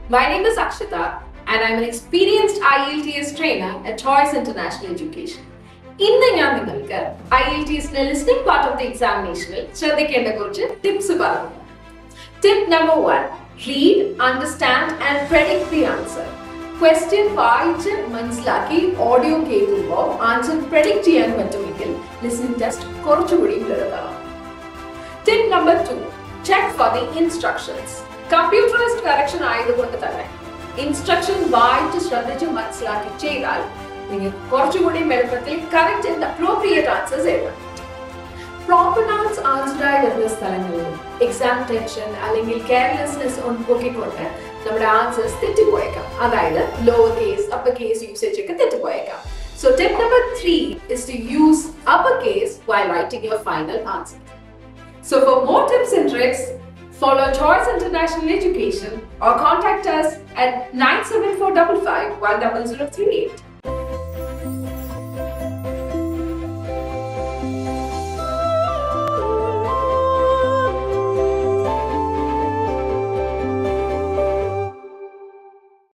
My name is Akshita, and I'm an experienced IELTS trainer at Choice International Education. ഇന്ന് ഞാൻ നിങ്ങൾക്ക് I L T എസിന്റെ listening part of the എക്സാമിനേഷനിൽ ശ്രദ്ധിക്കേണ്ട കുറച്ച് ടിപ്സ് പറഞ്ഞു tip number one read understand and predict the answer question വായിച്ച് മനസ്സിലാക്കി ഓഡിയോ കേൾക്കുമ്പോൾ ആൻസർ predict ചെയ്യാൻ പറ്റുമെങ്കിൽ ലിസ്ണിംഗ് ടെസ്റ്റ് കുറച്ചുകൂടി ലളിതമാവും tip number two check for the instructions computerised correction ആയതുകൊണ്ട് തന്നെ ഇൻസ്ട്രക്ഷൻ വായിച്ച് ശ്രദ്ധിച്ച് മനസ്സിലാക്കി ചെയ്താൽ നിങ്ങൾക്ക് കുറച്ചുകൂടി എളുപ്പത്തിൽ കറക്റ്റ് ആൻഡ് അപ്രോപ്രിയേറ്റ് ആൻസേഴ്സ് എഴുതാം പ്രോപ്പർ നൗൺസ് ആൻസർ ആയി വരുന്ന സ്ഥലങ്ങളിലും എക്സാം ടെൻഷൻ അല്ലെങ്കിൽ കെയർലെസ്നെസ് പൊക്കിക്കൊണ്ട് നമ്മുടെ ആൻസേഴ്സ് തെറ്റിപ്പോയേക്കാം അതായത് lower case upper case usage ഒക്കെ തെറ്റിപ്പോയേക്കാം so tip number three is to use upper case while writing your final answer So for more tips and tricks, follow Choice International Education or contact us at 97455 1038.